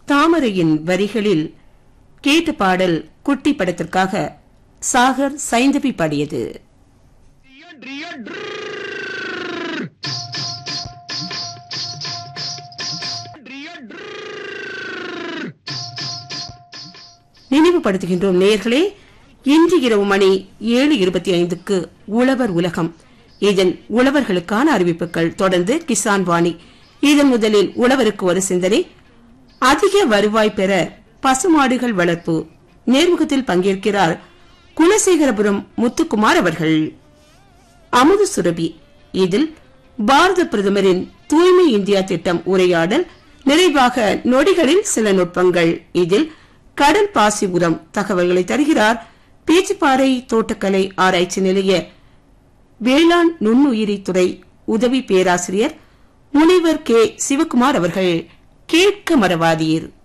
தாமரையின் வரிகளில் கேட்ட பாடல் குட்டி படத்திற்காக சாகர் சைந்தவி பாடியது நினைவுபடுத்துகின்றோம் நேயர்களே இன்று இரவு மணி ஏழு இருபத்தி ஐந்துக்கு உழவர் உலகம் இதன் உழவர்களுக்கான அறிவிப்புகள் தொடர்ந்து கிசான் வாணி இதன் முதலில் உழவருக்கு ஒரு சிந்தனை அதிக வருவாய் பெற பசுமாடுகள் வளர்ப்பு நேர்முகத்தில் பங்கேற்கிறார் குலசேகரபுரம் முத்துக்குமார் அவர்கள் அமுது சுரபி இதில் பாரத பிரதமரின் தூய்மை இந்தியா திட்டம் உரையாடல் நிறைவாக நொடிகளில் சில நுட்பங்கள் இதில் கடல் பாசி உரம் தகவல்களை தருகிறார் பேச்சுப்பாறை தோட்டக்கலை ஆராய்ச்சி நிலைய வேளாண் நுண்ணுயிரி துறை உதவி பேராசிரியர் முனைவர் கே சிவகுமார் அவர்கள் கேட்க மறவாதீர்